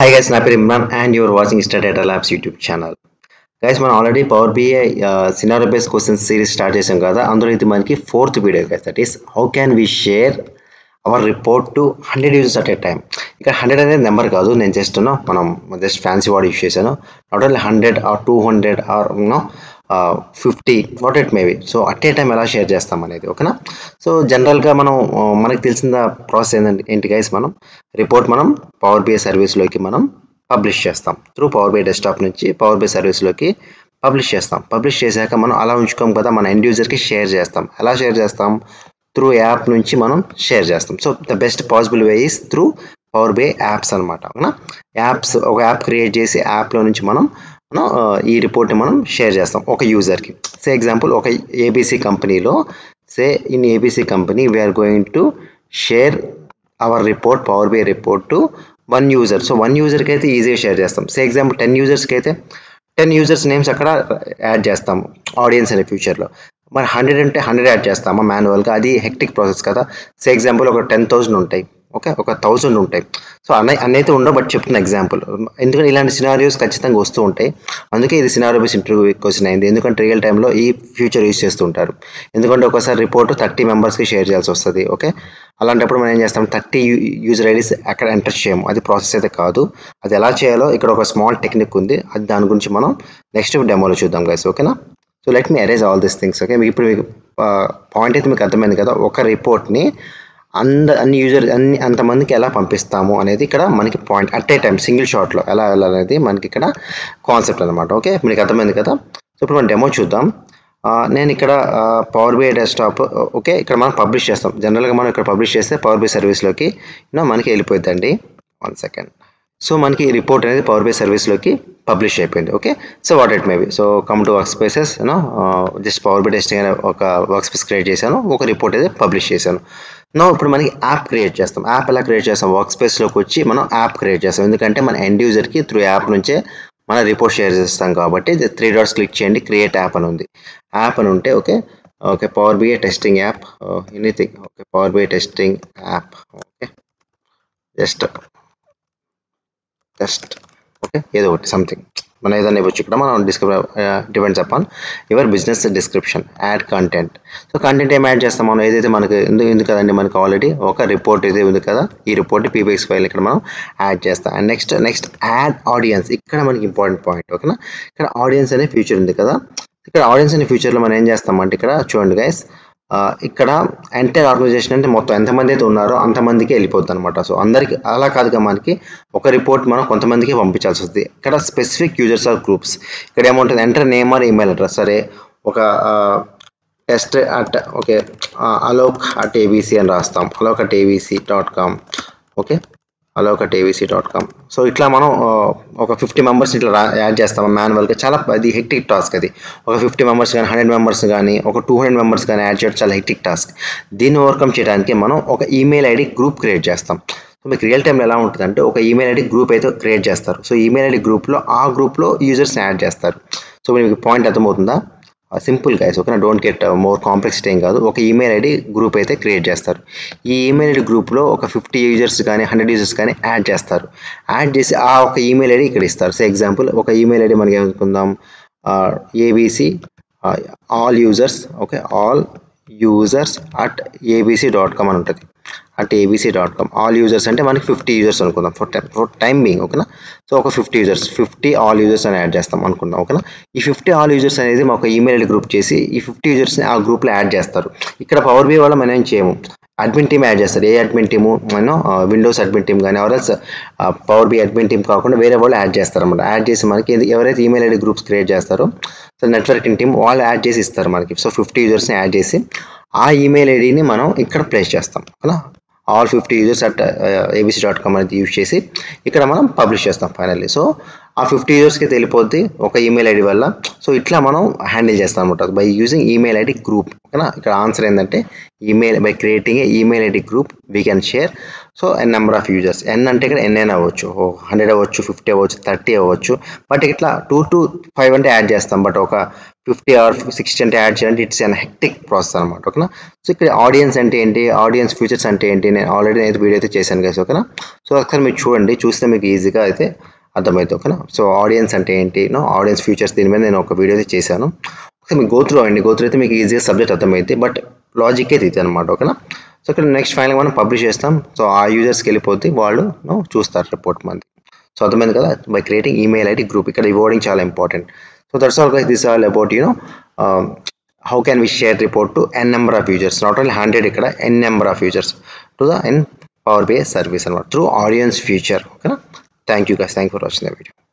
hi guys నా పేరు Imran and you're watching star data labs YouTube channel guys మనం already power BI scenario base questions series start చేసాం కదా అందులో ఇది మనకి fourth video guys that is how can we share our report to hundred users at a time ఇక్కడ hundred అనేది number కాదు నేను జస్ట్ మనం జస్ట్ ఫ్యాన్సీ వర్డ్ యూస్ చేశాను not only hundred or two hundred or no fifty what it maybe so at a time ఎలా share చేస్తాం అనేది ఓకేనా సో జనరల్గా మనం ఆ, మనకి తెలిసిన ప్రాసెస్ ఏంటంటే ఏంటి గైస్ మనం రిపోర్ట్ మనం పవర్ బిఐ సర్వీస్లోకి మనం పబ్లిష్ చేస్తాం త్రూ పవర్ బిఐ డెస్క్టాప్ నుంచి పవర్ బిఐ సర్వీస్లోకి పబ్లిష్ చేస్తాం పబ్లిష్ చేశాక మనం అలా ఉంచుకోం కదా మన ఎండ్ యూజర్కి షేర్ చేస్తాం ఎలా షేర్ చేస్తాం త్రూ యాప్ నుంచి మనం షేర్ చేస్తాం so the best possible way is through power BI apps అనమాట అవునా యాప్స్ ఒక యాప్ క్రియేట్ చేసి యాప్లో నుంచి మనం మనం ఆ, ఈ రిపోర్ట్ని మనం షేర్ చేస్తాం ఒక యూజర్కి సే ఎగ్జాంపుల్ ఒక ఏబీసీ కంపెనీలో say in ABC company we're going to share our report power BI report to one user so one యూజర్కి అయితే ఈజీగా షేర్ చేస్తాం సే ఎగ్జాంపుల్ టెన్ యూజర్స్కి అయితే టెన్ యూజర్స్ నేమ్స్ అక్కడ యాడ్ చేస్తాము ఆడియన్స్ అనే ఫ్యూచర్లో మరి హండ్రెడ్ అంటే హండ్రెడ్ యాడ్ చేస్తామా మాన్యువల్గా అది హెక్టిక్ ప్రాసెస్ కదా సే ఎగ్జాంపుల్ ఒక టెన్ థౌసండ్ ఉంటాయి ఓకే ఒక థౌసండ్ ఉంటాయి సో అన్న అన్నైతే ఉండవు బట్ చెప్తున్న ఎగ్జాంపుల్ ఎందుకంటే ఇలాంటి సినారియోస్ ఖచ్చితంగా వస్తూ ఉంటాయి అందుకే ఇది సినారియో బేస్ ఇంటర్వ్యూ క్వశ్చన్ అయింది ఎందుకంటే రియల్ టైంలో ఈ ఫ్యూచర్ యూస్ చేస్తూ ఉంటారు ఎందుకంటే ఒకసారి రిపోర్ట్ థర్టీ మెంబర్స్కి షేర్ చేయాల్సి వస్తుంది ఓకే అలాంటప్పుడు మనం ఏం చేస్తాం థర్టీ యూజర్ ఐడీస్ అక్కడ ఎంటర్ చేయము అది ప్రాసెస్ అయితే కాదు అది ఎలా చేయాలో ఇక్కడ ఒక స్మాల్ టెక్నిక్ ఉంది అది దాని గురించి మనం నెక్స్ట్ డెమోలో చూద్దాం గైస్ ఓకేనా so let me arrange all this things okay మీకు ఇప్పుడు మీకు పాయింట్ అయితే మీకు అర్థమైంది కదా ఒక రిపోర్ట్ని అంద అన్ని యూజర్ అన్ని అంతమందికి ఎలా పంపిస్తాము అనేది ఇక్కడ మనకి point at a time single షాట్లో ఎలా వెళ్ళాలనేది మనకి ఇక్కడ కాన్సెప్ట్ అనమాట ఓకే మీకు అర్థమైంది కదా సో ఇప్పుడు మనం డెమో చూద్దాం ఆ, నేను ఇక్కడ పవర్ బిఐ డెస్క్టాప్ ఓకే ఇక్కడ మనం పబ్లిష్ చేస్తాం జనరల్గా మనం ఇక్కడ పబ్లిష్ చేస్తే పవర్ బిఐ సర్వీస్లోకి యూనో మనకి వెళ్ళిపోద్దండి వన్ సెకండ్ సో మనకి రిపోర్ట్ అనేది పవర్ బిఐ సర్వీస్లోకి పబ్లిష్ అయిపోయింది okay so what it maybe so come to work spaces you know just power BI testing అనే ఒక వర్క్ స్పేస్ క్రియేట్ చేశాను ఒక రిపోర్ట్ అయితే పబ్లిష్ చేశాను నో ఇప్పుడు మనకి యాప్ క్రియేట్ చేస్తాం యాప్ ఎలా క్రియేట్ చేస్తాం వర్క్ స్పేస్లోకి వచ్చి మనం యాప్ క్రియేట్ చేస్తాం ఎందుకంటే మన ఎండ్ యూజర్కి త్రూ యాప్ నుంచే మన రిపోర్ట్ షేర్ చేస్తాం కాబట్టి త్రీ డాట్స్ క్లిక్ చేయండి క్రియేట్ యాప్ అని ఉంది యాప్ అని ఉంటే okay okay power BI testing app anything okay power BI testing app okay just just okay ఏదో ఒకటి సంథింగ్ మనం ఏదైనా ఇవ్వచ్చు ఇక్కడ మనం డిస్క్రిప్ depends upon your business description add content so content ఏం యాడ్ చేస్తాం మనం ఏదైతే మనకి ఎందుకు ఎందుకు కదండి మనకి ఆల్రెడీ ఒక రిపోర్ట్ ఇది ఉంది కదా ఈ రిపోర్ట్ పీపీఎక్స్ ఫైల్ ఇక్కడ మనం యాడ్ చేస్తాం and next next add audience ఇక్కడ మనకి ఇంపార్టెంట్ పాయింట్ ఓకేనా ఇక్కడ ఆడియన్స్ అనే ఫ్యూచర్ ఉంది కదా ఇక్కడ ఆడియన్స్ అనే ఫ్యూచర్లో మనం ఏం చేస్తామంటే ఇక్కడ చూడండి గైస్ ఇక్కడ ఎంటైర్ ఆర్గనైజేషన్ అంటే మొత్తం ఎంతమంది అయితే ఉన్నారో అంతమందికి వెళ్ళిపోద్ది అనమాట సో అందరికి అలా కాదుగా మనకి ఒక రిపోర్ట్ మనం కొంతమందికి పంపించాల్సి వస్తుంది ఇక్కడ స్పెసిఫిక్ యూజర్స్ ఆర్ గ్రూప్స్ ఇక్కడ ఏముంటుంది enter name or email address సరే ఒక test at okay Alok at ABC అని రాస్తాం Alok at ABC dot com okay Alok at ABC dot com so ఇట్లా మనం ఆ, ఒక ఫిఫ్టీ మెంబర్స్ ఇట్లా రా- యాడ్ చేస్తాం మాన్యువల్గా చాలా అది హెక్టిక్ టాస్క్ అది ఒక ఫిఫ్టీ మెంబర్స్ కానీ హండ్రెడ్ మెంబర్స్ కానీ ఒక టూ హండ్రెడ్ మెంబర్స్ కానీ యాడ్ చేయడం చాలా హెక్టిక్ టాస్క్ దీన్ని ఓవర్కమ్ చేయడానికి మనం ఒక ఈమెయిల్ ఐడి గ్రూప్ క్రియేట్ చేస్తాం సో మీకు రియల్ టైంలో ఎలా ఉంటుందంటే ఒక ఈమెయిల్ ఐడి గ్రూప్ అయితే క్రియేట్ చేస్తారు సో ఈమెయిల్ ఐడి గ్రూప్లో ఆ గ్రూప్లో యూజర్స్ని యాడ్ చేస్తారు సో మీకు పాయింట్ అర్థమవుతుందా సింపుల్ గైస్ ఓకేనా డోంట్ గెట్ మోర్ కాంప్లెక్సిటీ ఏం కాదు ఒక ఈమెయిల్ ఐడి గ్రూప్ అయితే క్రియేట్ చేస్తారు ఈ ఈమెయిల్ ఐడి గ్రూప్లో ఒక ఫిఫ్టీ యూజర్స్ కానీ హండ్రెడ్ యూజర్స్ కానీ యాడ్ చేస్తారు యాడ్ చేసి ఆ ఒక ఈమెయిల్ ఐడి ఇక్కడ ఇస్తారు సో ఎగ్జాంపుల్ ఒక ఈమెయిల్ ఐడి మనకి ఏమనుకుందాం ABC all users okay all users at ABC dot com అని ఉంటుంది at ABC dot com all users అంటే మనకి ఫిఫ్టీ యూజర్స్ అనుకుందాం for time for time being ఓకేనా సో ఒక fifty users fifty all users అని యాడ్ చేస్తాం అనుకుందాం ఓకేనా ఈ ఫిఫ్టీ ఆల్ యూజర్స్ అనేది మా ఒక ఈమెయిల్ ఐడి గ్రూప్ చేసి ఈ ఫిఫ్టీ యూజర్స్ని ఆ గ్రూప్లో యాడ్ చేస్తారు ఇక్కడ పవర్ బి వల్ల మనం ఏం చేయము అడ్మిన్ టీమ్ యాడ్ చేస్తారు ఏ అడ్మిన్ టీము మనం విండోస్ అడ్మిన్ టీమ్ కానీ ఎవరైనా పవర్ బి అడ్మిన్ టీమ్ కాకుండా వేరే వాళ్ళు యాడ్ చేస్తారు అనమాట యాడ్ చేసి మనకి ఇది- ఎవరైతే ఈమెయిల్ ఐడి గ్రూప్స్ క్రియేట్ చేస్తారో సో నెట్వర్కింగ్ టీమ్ వాళ్ళు యాడ్ చేసి ఇస్తారు మనకి సో ఫిఫ్టీ యూజర్స్ని యాడ్ చేసి ఆ ఈమెయిల్ ఐడిని మనం ఇక్కడ ప్లేస్ చేస్తాం కదా all fifty users at ABC dot com అనేది యూజ్ చేసి ఇక్కడ మనం పబ్లిష్ చేస్తాం ఫైనల్లీ సో ఆ ఫిఫ్టీ యూజర్స్కి వెళ్ళిపోద్ది ఒక ఈమెయిల్ ఐడి వల్ల సో ఇట్లా మనం హ్యాండిల్ చేస్తాం అనమాట by using email ID group ఓకేనా ఇక్కడ ఆన్సర్ ఏంటంటే email by creating a email ID group we can share so N number of users N అంటే ఇక్కడ ఎన్ ఎన్ అవ్వచ్చు హండ్రెడ్ అవ్వచ్చు ఫిఫ్టీ అవ్వచ్చు థర్టీ అవ్వచ్చు బట్ ఇట్లా టూ టు ఫైవ్ అంటే యాడ్ చేస్తాం బట్ ఒక ఫిఫ్టీ ఆర్ సిక్స్టీ అంటే యాడ్ చేయాలంటే ఇట్స్ అన్ హెక్టిక్ ప్రాసెస్ అనమాట ఓకేనా సో ఇక్కడ ఆడియన్స్ అంటే ఏంటి ఆడియన్స్ ఫీచర్స్ అంటే ఏంటి నేను ఆల్రెడీ నేను వీడియో అయితే చేశాను కదా ఓకేనా సో ఒకసారి మీరు చూడండి చూస్తే మీకు ఈజీగా అయితే అర్థమవుతుంది ఓకేనా సో ఆడియన్స్ అంటే ఏంటి నో ఆడియన్స్ ఫీచర్స్ దీని మీద నేను ఒక వీడియో అయితే చేశాను ఒకసారి మీకు గోత్రూ అండి గోత్రూ అయితే మీకు ఈజీగా సబ్జెక్ట్ అర్థమైంది బట్ లాజిక్ అయితే ఇది అనమాట ఓకేనా సో ఇక్కడ నెక్స్ట్ ఫైనల్ మనం పబ్లిష్ చేస్తాం సో ఆ యూజర్స్కి వెళ్ళిపోతే వాళ్ళు నో చూస్తారు రిపోర్ట్ మంది సో అర్థమైంది కదా by creating email ID group ఇక్కడ ఈ వర్డింగ్ చాలా important so that's all guys this all about you know how can we share report to N number of users not only hundred ఇక్కడ N number of users to the N Power BI service అనమాట through audience feature ఓకేనా thank you guys thank for watching the video